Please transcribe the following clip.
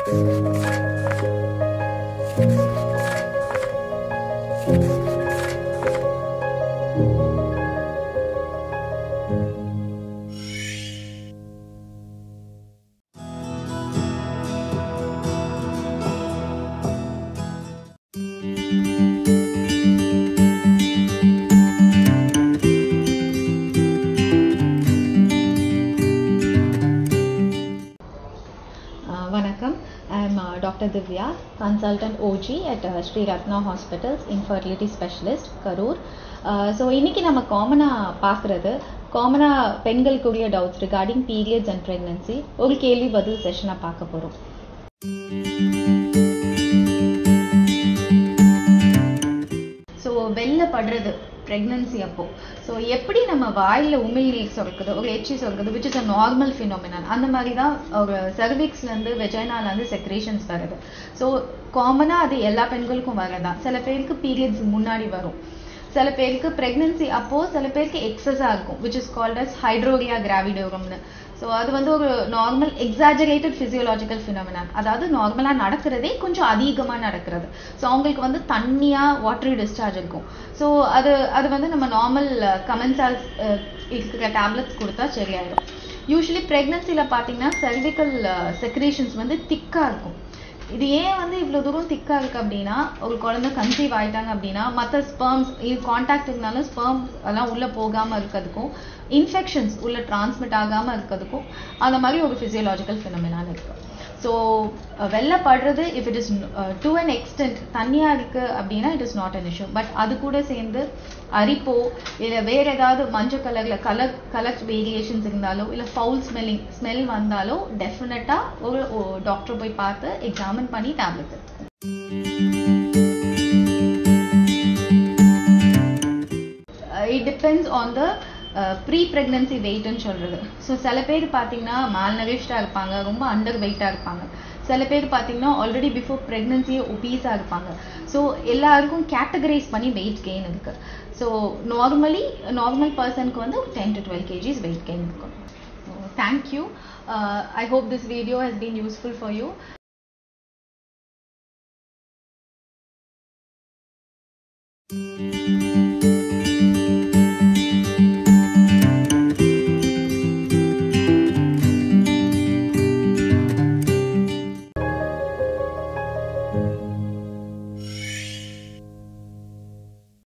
Uh, வணக்கம் I'm doctor Divya consultant OG at Sri Ratna hospitals infertility specialist Karur so இன்னைக்கு நம்ம காமனாக பார்க்குறது காமனாக பெண்களுக்குரிய doubts regarding periods and pregnancy ஒரு கேள்வி பதில் செஷனாக பார்க்க போகிறோம் ஸோ வெளில படுறது ப்ரெக்னன்சி அப்போ ஸோ எப்படி நம்ம வாயில் உமிழ்நீர் சுரக்குது ஒரு எச்சி சுரக்குது which is a normal phenomenon அந்த மாதிரி தான் ஒரு cervixலேருந்து வெஜைனாலேருந்து செக்ரேஷன்ஸ் வருது ஸோ காமனாக அது எல்லா பெண்களுக்கும் வரதான் சில பேருக்கு பீரியட்ஸ் முன்னாடி வரும் சில பேருக்கு ப்ரெக்னன்சி அப்போது சில பேருக்கு எக்ஸஸாக இருக்கும் which is called as hydrorrhoea கிராவிடோரம்னு ஸோ அது வந்து ஒரு நார்மல் எக்ஸாஜரேட்டட் ஃபிசியோலாஜிக்கல் ஃபினாமினான் அதாவது நார்மலாக நடக்கிறதே கொஞ்சம் அதிகமாக நடக்கிறது ஸோ அவங்களுக்கு வந்து தண்ணியாக வாட்டரி டிஸ்சார்ஜ் இருக்கும் ஸோ அது அது வந்து நம்ம நார்மல் கமென்சால்ஸ் இருக்கிற டேப்லெட்ஸ் கொடுத்தா சரியாயிடும் யூஸ்வலி ப்ரெக்னன்சியில் பார்த்தீங்கன்னா cervical செக்ரேஷன்ஸ் வந்து திக்காக இருக்கும் இது ஏன் வந்து இவ்வளோ தூரம் திக்காக இருக்குது அப்படின்னா ஒரு குழந்தை கன்சீவ் ஆயிட்டாங்க அப்படின்னா மற்ற ஸ்பெர்ம்ஸ் இது காண்டாக்ட் இருந்தாலும் ஸ்பெர்ம் எல்லாம் உள்ளே போகாமல் இருக்கிறதுக்கும் இன்ஃபெக்ஷன்ஸ் உள்ள டிரான்ஸ்மிட் ஆகாமல் இருக்கிறதுக்கும் அந்த மாதிரி ஒரு ஃபிசியலாஜிக்கல் ஃபினமினான் இருக்குது ஸோ வெளில படுறது if it is to an extent தண்ணியாக இருக்குது அப்படின்னா it is not an issue but அது கூட சேர்ந்து அரிப்போ இல்லை வேறு ஏதாவது மஞ்சள் கலரில் கலர் கலர் வேரியேஷன்ஸ் இருந்தாலோ இல்லை ஃபவுல் ஸ்மெல்லிங் ஸ்மெல் வந்தாலோ டெஃபினட்டாக ஒரு டாக்டர் போய் பார்த்து எக்ஸாமின் பண்ணி டேப்லெட்ஸ் எடுத்துக்கணும் it depends on the pre pregnancy வெயிட்னு சொல்கிறது ஸோ சில பேர் பார்த்தீங்கன்னா மால்நரிஷ்டாக இருப்பாங்க ரொம்ப அண்டர் வெயிட்டாக இருப்பாங்க சில பேர் பார்த்தீங்கன்னா ஆல்ரெடி பிஃபோர் ப்ரெக்னன்சியே ஒபீஸாக இருப்பாங்க ஸோ எல்லாருக்கும் கேட்டகரைஸ் பண்ணி வெயிட் கெயின் இருக்குது ஸோ நார்மலி நார்மல் பர்சனுக்கு வந்து ten to twelve KGs weight gain இருக்கும் thank you I hope this video has been useful for you thank you